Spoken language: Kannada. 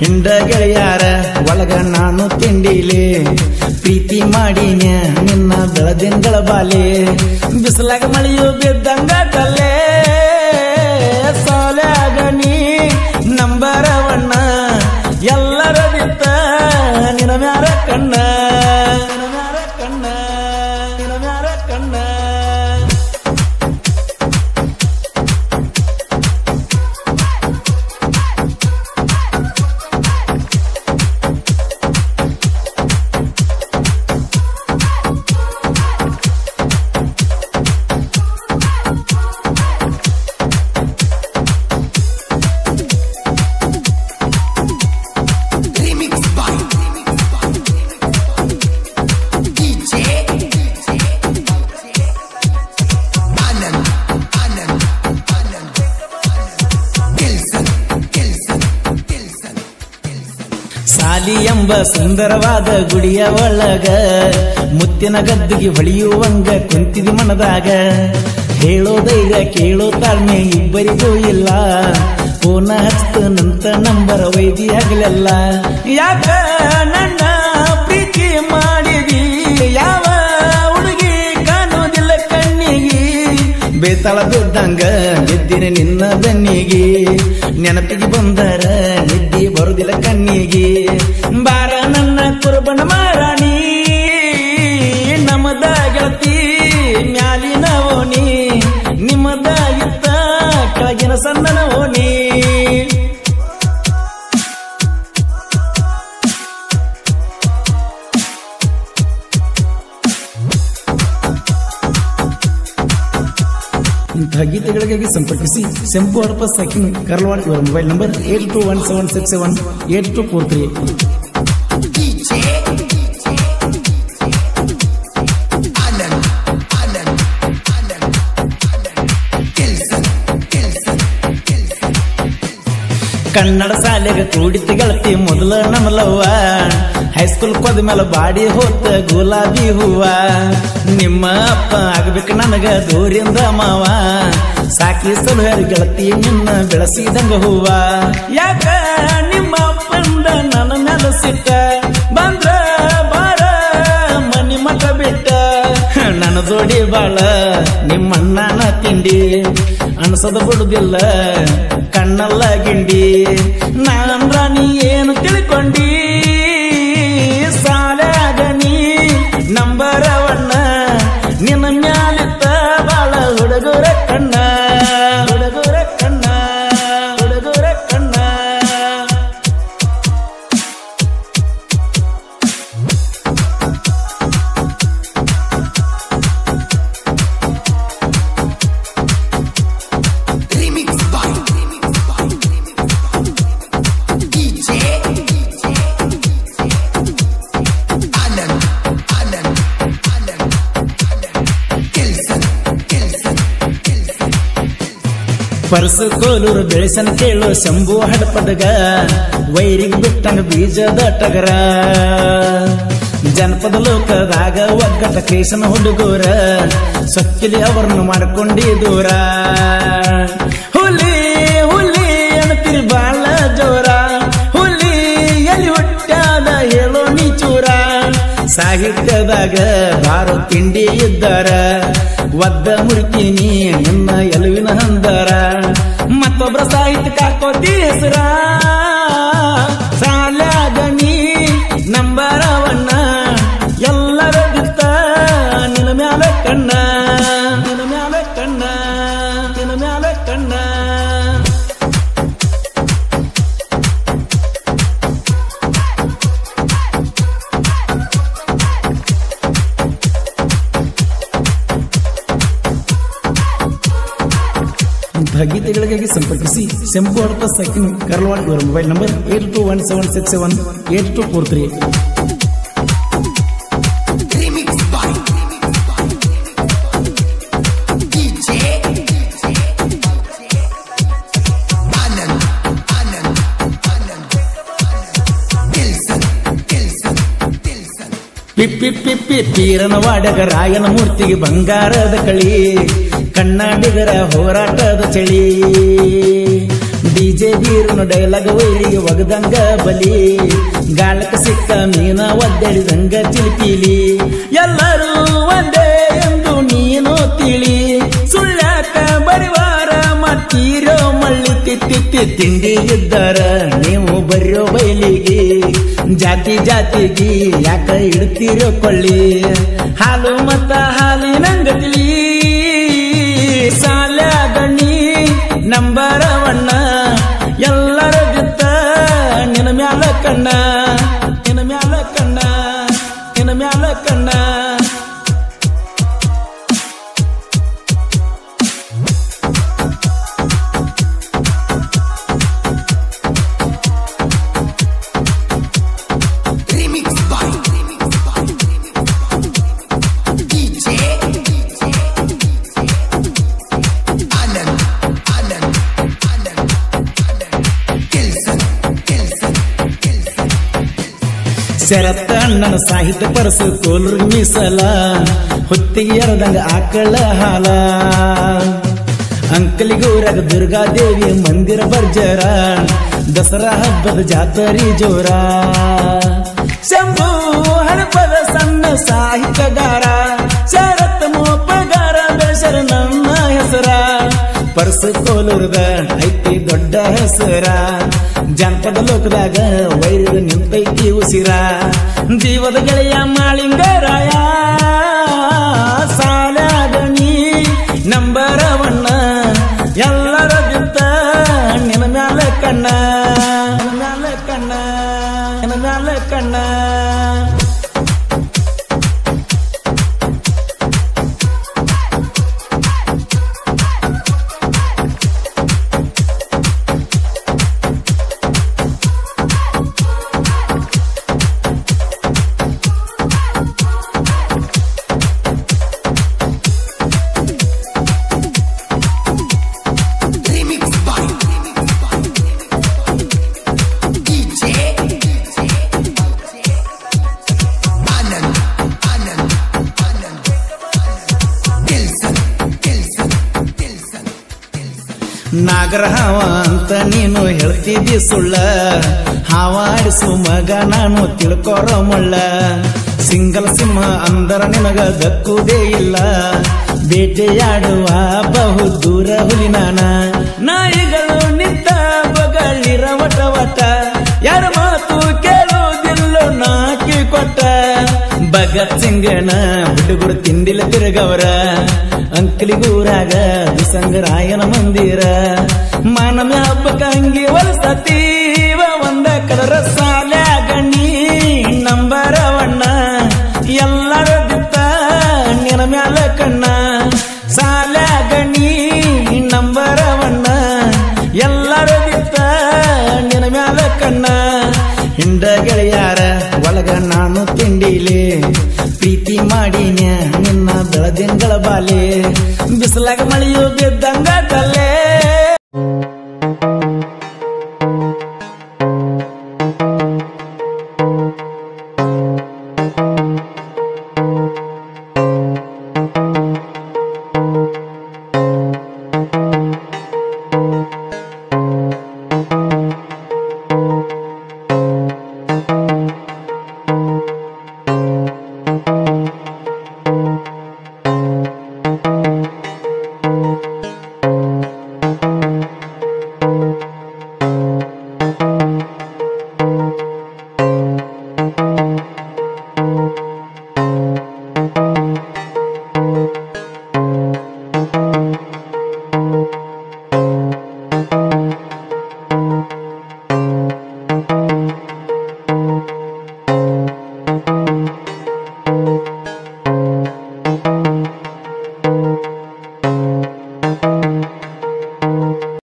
ಹಿಂಡ ಗೆಳೆಯಾರ ಒಳಗ ನಾನು ತಿಂಡಿಲಿ ಪ್ರೀತಿ ಮಾಡಿನ್ಯ ನಿನ್ನ ಬೆಳದಿಂಗಳ ಬಾಲೆ ಬಿಸಿಲಾಗ ಮಳೆಯು ಬಿದ್ದಂಗ ಕಲ್ಲೇ ಸಾಲ್ಯಾಗ ನೀ ನಂಬರವಣ್ಣ ಎಲ್ಲರ ಬಿತ್ತ ನಿನ ಮ್ಯಾರ ಕಣ್ಣ ನಿನ ಮ್ಯಾರ ಕಣ್ಣ ನಿನ ಮ್ಯಾರ ಕಣ್ಣ Remix by DJ Anand Anand Anand Kelson Kelson Kelson ಸಾಲಿ ಎಂಬ ಸುಂದರವಾದ ಗುಡಿಯ ಒಳಗ ಮುತ್ತಿನ ಗದ್ದಿಗೆ ಹೊಳೆಯುವಂಗ ಕುಂತಿದಿ ಮನದಾಗ ಹೇಳೋ ಧೈರ್ಯ ಕೇಳೋ ತಾಳ್ಮೆ ಇಬ್ಬರಿಗೂ ಇಲ್ಲ ಫೋನ ಹಚ್ಚನಂತ ನಂಬರ ವೈದಿ ಆಗಲೆಲ್ಲ ಯಾಕ ನನ್ನ ಪ್ರೀತಿ ಮಾಡಿದಿ ಯಾವ ಹುಡುಗಿ ಕಾಣೋದಿಲ್ಲ ಕಣ್ಣಿಗೆ ಬೇತಾಳ ಬಿದ್ದಂಗ ನಿದ್ದಿನ ನಿನ್ನ ಬೆನ್ನಿಗೆ ನೆನಪಿಗೆ ಬಂದರ ನಿದ್ದೆ ಬರುದಿಲ್ಲ ಕಣ್ಣಿಗೆ ಬಾರ ನನ್ನ ಕುರುಬನ ಮಾರಾಣಿ ನಮ್ಮದ ಗೆಳತಿ ಮ್ಯಾಲಿನ ಓಣಿ ನಿಮ್ಮದ ಇತ್ತ ಕೆಳಗಿನ ಸಣ್ಣನ ಓಣಿ ಇಂತಹ ಗೀತೆಗಳಿಗಾಗಿ ಸಂಪರ್ಕಿಸಿ ಶಂಭು ಹಡಪ ಸೈಕಿಂಗ್ ಕರ್ಲವಾಡ್ ಇವರ mobile number eight two one seven six seven eight two four three DJ Anand Anand Anand Kelson Kelson Kelson Kannada ಶಾಲೆಗೆ ಕೂಡಿತ ಗೆಳತಿ ಮೊದಲ ನಮಲವ್ವ ಹೈಸ್ಕೂಲ್ ಕೋದ ಮೇಲೆ ಬಾಡಿ ಹೋತ ಗುಲಾಬಿ ಹೂವ ನಿಮ್ಮ ಅಪ್ಪ ಆಗ್ಬೇಕು ನನಗ ದೂರಿಂದ ಮಾವ ಸಾಕಿ ಸಲುವಾರಿ ಗೆಳತಿ ನಿನ್ನ ಬೆಳೆಸಿದಂಗ ಹೂವ ಯಾಕ ನಿಮ್ಮ ಅಪ್ಪಂದ ನನ್ನ ಮೇಲೆ ಸಿಟ್ಟ ಬಂದ್ರ ಬಾರ ಮನಿ ಮಠ ಬಿಟ್ಟ ನನ್ನ ಜೋಡಿ ಬಾಳ ನಿಮ್ಮಣ್ಣನ ತಿಂಡಿ ಅನ್ಸದ ಬಿಡುದಿಲ್ಲ ಕಣ್ಣಲ್ಲ ಗಿಂಡಿ ನಾನಂದ್ರ ನೀ ಏನು ತಿಳ್ಕೊಂಡಿ ಸಾಲಾಗ ನೀ ನಂಬರವಣ್ಣ ನಿನ್ನ ಮ್ಯಾಲಿತ್ತ ಬಾಳ ಹುಡುಗರ ಕಣ್ಣ ಹುಡುಗರ ಕಣ್ಣ ಹುಡುಗರ ಕಣ್ಣ Remix by DJ Anand Anand Anand Kelson Kelson Kelson ಪರ್ಸು ಕೋಲೂರು ಬೆಳೆಸನ ಕೇಳು ಶಂಭು ಹಡಪದಗ ವೈರಿಗೆ ಬಿಟ್ಟಂಗ ಬೀಜದ ಟಗರ ಜನಪದ ಲೋಕದಾಗ ಒಗ್ಗಟ ಕೇಶನ ಹುಡುಗರ ಸೊಕ್ಕಿಲಿ ಅವರನ್ನು ಮಾಡ್ಕೊಂಡಿ ದೂರ ಹುಲಿ ಹುಲಿ ಅನ್ತಿರಿ ಬಾಳ ಜೋರ ಹುಲಿ ಎಲ್ಲಿ ಹುಟ್ಟಾದ ಹೇಳೋ ನೀ ಚೂರ ಸಾಹಿತ್ಯದಾಗ ಬಾರೋ ತಿಂಡಿ ಇದ್ದಾರ ಒದ್ದ ಮುರುಕಿನಿ ನಿನ್ನ ಎಲುವಿನ ಹಂದರ ಮತ್ತೊಬ್ಬರ ಸಾಹಿತ್ಯ ಕಾಕೋತಿ ಹೆಸರ ಸಾಲಾಗ ನೀ ನಂಬರವಣ್ಣ ಎಲ್ಲರ ಬಿತ್ತ ನಿನ್ನ ಮ್ಯಾಲ ಕಣ್ಣ ನಿನ್ನ ಮ್ಯಾಲ ಕಣ್ಣ ನಿನ್ನ ಮ್ಯಾಲ ಕಣ್ಣ ಇಂತಹ ಗೀತೆಗಳಿಗಾಗಿ ಸಂಪರ್ಕಿಸಿ ಶಂಭು ಹಡಪ ಸೆಕೆಂಡ್ ಕರ್ಲವಾಡ್ ಇವರ mobile number eight two one seven six seven eight two four three Remix by DJ Anand Anand Anand Kelson Kelson Kelson ಪಿಪ್ಪಿ ಪಿಪ್ಪಿ ಪೀರನ ವಾಡಗ ರಾಯನ ಮೂರ್ತಿಗೆ ಬಂಗಾರದ ಕಳಿ ಕನ್ನಡಿಗರ ಹೋರಾಟದ ಚಳಿ ಡಿಜೆ ಬೀರನು ಡೈಲಾಗ್ ವೈರಿಗೆ ಒಗದಂಗ ಬಲಿ ಗಾಳಕ ಸಿಕ್ಕ ಮೀನ ಒದ್ದಡಿದಂಗ ಚಿಲ್ಪಿಲಿ ಎಲ್ಲರೂ ಒಂದೇ ಎಂದು ನೀನು ತಿಳಿ ಸುಳ್ಳ್ಯಾಕ ಬರಿವಾರ ಮಾಡ್ತೀರೋ ಮಳ್ಳಿ ತಿತ್ತಿ ತಿಂಡಿ ಇದ್ದಾರ ನೀವು ಬರ್ಯೋ ಬೈಲಿಗೆ ಜಾತಿ ಜಾತಿಗೆ ಯಾಕ ಇಡ್ತೀರೋ ಕೊಳ್ಳಿ ಹಾಲು ಮತ್ತ ಹಾಲಿನಂಗತಿಲಿ ಸಾಲ್ಯಾಗಣ್ಣಿ ನಂಬರವಣ್ಣ ಎಲ್ಲರ ಬಿತ್ತ ನಿನ ಮ್ಯಾಲ ಕಣ್ಣ ನಿನ ಮ್ಯಾಲ ಕಣ್ಣ ನಿನ ಮ್ಯಾಲ ಕಣ್ಣ Remix by Remix by DJ Anand Anand Anand Anand Kelson Kelson Kelson ಶರತ್ತ ನನ್ನ ಸಾಹಿತ್ಯ ಪರಸು ಕೋಲ್ರು ಮೀಸಲ ಹೊತ್ತಿಗೆ ಎರದಂಗ ಆಕಳ ಹಾಲ ಅಂಕಲಿಗೂರಾಗ ದುರ್ಗಾದೇವಿ ಮಂದಿರ ಬರ್ಜರ ದಸರಾ ಹಬ್ಬದ ಜಾತರಿ ಜೋರ ಶಂಭು ಹಣಪದ ಸಣ್ಣ ಸಾಹಿತ್ಯಗಾರ ಶರತ್ ಮೋಪಗಾರ ಬೆಳೆಸರ ನನ್ನ ಹೆಸರ ಪರ್ಸ ಕೋಲೂರದ ಐತಿ ದೊಡ್ಡ ಹೆಸರ ಜನಪದ ಲೋಕದಾಗ ವೈರದ ನಿಂತೈತಿ ಉಸಿರ ಜೀವದ ಗೆಳೆಯ ಮಾಳಿಂಗರಾಯ ಸಾಲಾಗಣಿ ನಂಬರವಣ್ಣ ಎಲ್ಲರ ಬಿತ್ತ ನಿನ ಮ್ಯಾಲ ಕಣ್ಣ ನಿನ ಮ್ಯಾಲ ಕಣ್ಣ ನಿನ ಮ್ಯಾಲ ಕಣ್ಣ Remix by Remix by DJ Anand Anand Anand Kelson Kelson Kelson ನಾಗರ ಹಾವ ಅಂತ ನೀನು ಹೇಳ್ತಿದ್ದಿ ಸುಳ್ಳ ಹಾವಾಡಿಸು ಮಗ ನಾನು ತಿಳ್ಕೊರೋ ಮುಳ್ಳ ಸಿಂಗಲ್ ಸಿಂಹ ಅಂದರ ನಿನಗ ದಕ್ಕುವುದೇ ಇಲ್ಲ ಬೇಟೆಯಾಡುವ ಬಹು ದೂರ ಹುಲಿ ನಾನ ನಾಯಿಗಳು ನಿಂತ ಬಗಳಿರ ವಟ ವಟ ಯಾರ ಮಾತು ಕೇಳುವುದಿಲ್ಲ ನಾಕಿ ಕೊಟ್ಟ ಭಗತ್ ಸಿಂಗನ ಹುಡುಗರು ತಿಂಡಿಲ ತಿರುಗವರ ಅಂಕಲಿಗೂರಾಗ ಸಂಗರಾಯನ ಮಂದಿರ ಮಾನವ ಹಬ್ಬಕ್ಕ ಅಂಗಿ ಹೊಲಸತೀವ ಒಂದ ಕಲರ ಸಾಲ್ಯಾಗಣ್ಣಿ ನಂಬರವಣ್ಣ ಎಲ್ಲರ ಬಿತ್ತ ನಿನ ಮ್ಯಾಲ ಕಣ್ಣ ಸಾಲ್ಯಾಗಣ್ಣಿ ನಂಬರವಣ್ಣ ಎಲ್ಲರ ಬಿತ್ತ ನಿನ ಮ್ಯಾಲ ಕಣ್ಣ ಹಿಂಡ ಗೆಳೆಯಾರ ಒಳಗ ನಾನು ತಿಂಡಿಲಿ ಪ್ರೀತಿ ಮಾಡಿನ್ಯ ನಿನ್ನ ಬೆಳದಿಂಗಳ ಬಾಲೆ ಬಿಸಿಲಾಗ ಮಳೆಯು ಬಿದ್ದಂಗ